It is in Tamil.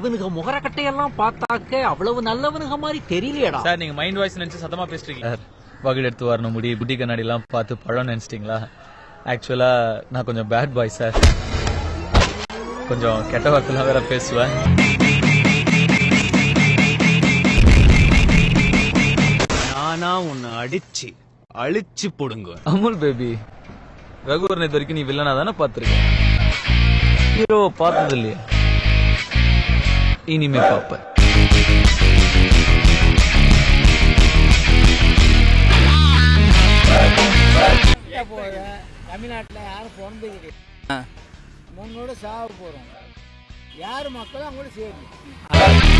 இவனுங்க முகரக்கட்டையெல்லாம் பார்த்தாக்க அவ்வளவு நல்லவனுங்க மாதிரி தெரியலையடா சார் நீங்க மைண்ட் வாய்ஸ் நினைச்சு சத்தமா பேசுறீங்க சார் வகுடு எடுத்து வரணும் முடி குட்டி கண்ணாடி எல்லாம் பார்த்து பழம் நினைச்சிட்டீங்களா ஆக்சுவலா நான் கொஞ்சம் பேட் பாய் சார் கொஞ்சம் கெட்ட வார்த்தைலாம் வேற பேசுவேன் நானா உன்னை அடிச்சு அழிச்சு போடுங்க அமுல் பேபி ரகுவரன் இது வரைக்கும் நீ வில்லனா தானே பார்த்திருக்க ஹீரோவை பார்த்தது இல்லையா இனிமே பார்ப்ப தமிழ்நாட்டில் யாரும் பிறந்தது கிடையாது முன்னோட சாக போகிறோம் யார் மக்களும் அவங்களோட சேரும்